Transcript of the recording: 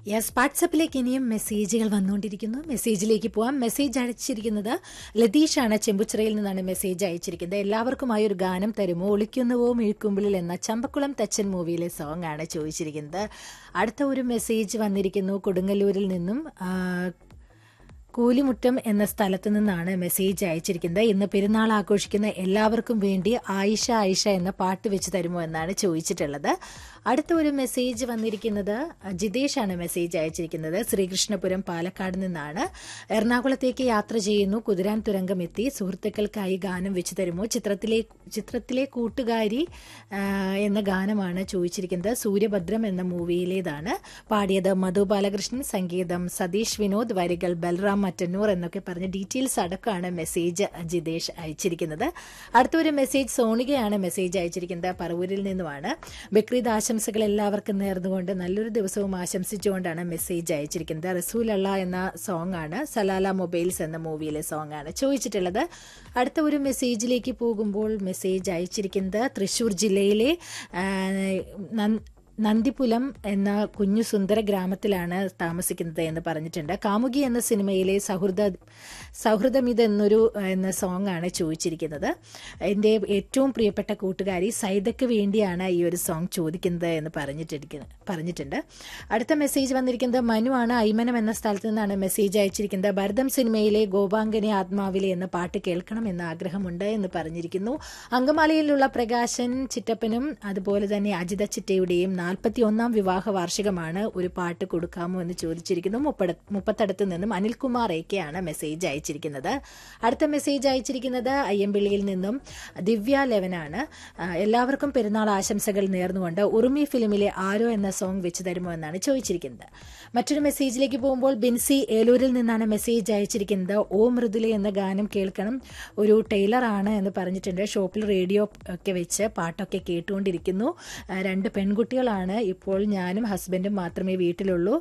yes വാട്സപ്പിലേക്ക് ഇനിയും മെസ്സേജുകൾ വന്നുകൊണ്ടിരിക്കുന്നു മെസ്സേജിലേക്ക് പോവാം മെസ്സേജ് അയച്ചിരിക്കുന്നത് ലതീഷാണ് ചെമ്പുച്ചിറയിൽ നിന്നാണ് മെസ്സേജ് അയച്ചിരിക്കുന്നത് എല്ലാവർക്കുമായി ഒരു ഗാനം തരുമോ ഒളിക്കുന്നുവോ മിഴുക്കുമ്പിളിൽ എന്ന ചമ്പക്കുളം തച്ചൻ മൂവിയിലെ സോങ് ആണ് ചോദിച്ചിരിക്കുന്നത് അടുത്ത ഒരു മെസ്സേജ് വന്നിരിക്കുന്നു കൊടുങ്ങല്ലൂരിൽ നിന്നും ആ, കൂലിമുറ്റം എന്ന സ്ഥലത്ത് നിന്നാണ് മെസ്സേജ് അയച്ചിരിക്കുന്നത് ഇന്ന് പെരുന്നാൾ ആഘോഷിക്കുന്ന എല്ലാവർക്കും വേണ്ടി ആയിഷ ആയിഷ എന്ന പാട്ട് വെച്ച് തരുമോ എന്നാണ് ചോദിച്ചിട്ടുള്ളത് അടുത്ത ഒരു മെസ്സേജ് വന്നിരിക്കുന്നത് ജിതേഷാണ് മെസ്സേജ് അയച്ചിരിക്കുന്നത് ശ്രീകൃഷ്ണപുരം പാലക്കാട് നിന്നാണ് എറണാകുളത്തേക്ക് യാത്ര ചെയ്യുന്നു കുതിരാൻ തുരങ്കം എത്തി സുഹൃത്തുക്കൾക്കായി ഗാനം വെച്ച് തരുമോ ചിത്രത്തിലെ ചിത്രത്തിലെ കൂട്ടുകാരി ആ, എന്ന ഗാനമാണ് ചോദിച്ചിരിക്കുന്നത് സൂര്യഭദ്രം എന്ന മൂവിയിലേതാണ് പാടിയത് മധു ബാലകൃഷ്ണൻ സംഗീതം സതീഷ് വിനോദ് വരികൾ ബൽറാം മറ്റന്നൂർ എന്നൊക്കെ പറഞ്ഞ ഡീറ്റെയിൽസ് അടക്കമാണ് മെസ്സേജ് ജിതേഷ് അയച്ചിരിക്കുന്നത് അടുത്ത ഒരു മെസ്സേജ് സോണികയാണ് മെസ്സേജ് അയച്ചിരിക്കുന്നത് പറവൂരിൽ നിന്നുമാണ് ബക്രീദ് ആശംസകൾ എല്ലാവർക്കും നേർന്നുകൊണ്ട് നല്ലൊരു ദിവസവും ആശംസിച്ചുകൊണ്ടാണ് മെസ്സേജ് അയച്ചിരിക്കുന്നത് റസൂൽ അള്ള എന്ന സോങ് ആണ് സലാല മൊബൈൽസ് എന്ന മൂവിയിലെ സോങ് ആണ് ചോദിച്ചിട്ടുള്ളത് അടുത്ത ഒരു മെസ്സേജിലേക്ക് പോകുമ്പോൾ മെസ്സേജ് അയച്ചിരിക്കുന്നത് തൃശൂർ ജില്ലയിലെ ആ, നൻ- നന്ദിപുലം എന്ന കുഞ്ഞു സുന്ദര ഗ്രാമത്തിലാണ് താമസിക്കുന്നത് എന്ന് പറഞ്ഞിട്ടുണ്ട് കാമുകി എന്ന സിനിമയിലെ സൗഹൃദ സൗഹൃദമിത് എന്നൊരു എന്ന സോങ് ആണ് ചോദിച്ചിരിക്കുന്നത് എൻ്റെ ഏറ്റവും പ്രിയപ്പെട്ട കൂട്ടുകാരി സൈദയ്ക്ക് വേണ്ടിയാണ് ഈ ഒരു സോങ് ചോദിക്കുന്നത് എന്ന് പറഞ്ഞിട്ടിരിക്കുന്നത് പറഞ്ഞിട്ടുണ്ട് അടുത്ത മെസ്സേജ് വന്നിരിക്കുന്നത് മനു ആണ് ഐമനം എന്ന സ്ഥലത്ത് നിന്നാണ് മെസ്സേജ് അയച്ചിരിക്കുന്നത് ഭരതം സിനിമയിലെ ഗോപാങ്കനെ ആത്മാവിലെ എന്ന പാട്ട് കേൾക്കണം എന്ന ആഗ്രഹമുണ്ട് എന്ന് പറഞ്ഞിരിക്കുന്നു അങ്കമാലിയിലുള്ള പ്രകാശൻ ചിറ്റപ്പനും അതുപോലെ തന്നെ അജിത ചിറ്റയുടെയും നാൽപ്പത്തി ഒന്നാം വിവാഹ വാർഷികമാണ് ഒരു പാട്ട് കൊടുക്കാമോ എന്ന് ചോദിച്ചിരിക്കുന്നു മുപ്പട മുപ്പത്തടത്ത് നിന്നും അനിൽകുമാർ എ കെ ആണ് മെസ്സേജ് അയച്ചിരിക്കുന്നത് അടുത്ത മെസ്സേജ് അയച്ചിരിക്കുന്നത് അയ്യമ്പിള്ളിയിൽ നിന്നും ദിവ്യ ലെവനാണ് ആ, എല്ലാവർക്കും പെരുന്നാൾ ആശംസകൾ നേർന്നുകൊണ്ട് ഉറുമി ഫിലിമിലെ ആരോ എന്ന സോങ് വെച്ച് തരുമോ എന്നാണ് ചോദിച്ചിരിക്കുന്നത് മറ്റൊരു മെസ്സേജിലേക്ക് പോകുമ്പോൾ ബിൻസി ഏലൂരിൽ നിന്നാണ് മെസ്സേജ് അയച്ചിരിക്കുന്നത് ഓ മൃദുല എന്ന ഗാനം കേൾക്കണം ഒരു ടൈലറാണ് എന്ന് പറഞ്ഞിട്ടുണ്ട് ഷോപ്പിൽ റേഡിയോ ഒക്കെ വെച്ച് പാട്ടൊക്കെ കേട്ടുകൊണ്ടിരിക്കുന്നു ആ, രണ്ട് പെൺകുട്ടികളാണ് ഇപ്പോൾ ഞാനും ഹസ്ബൻഡും മാത്രമേ വീട്ടിലുള്ളൂ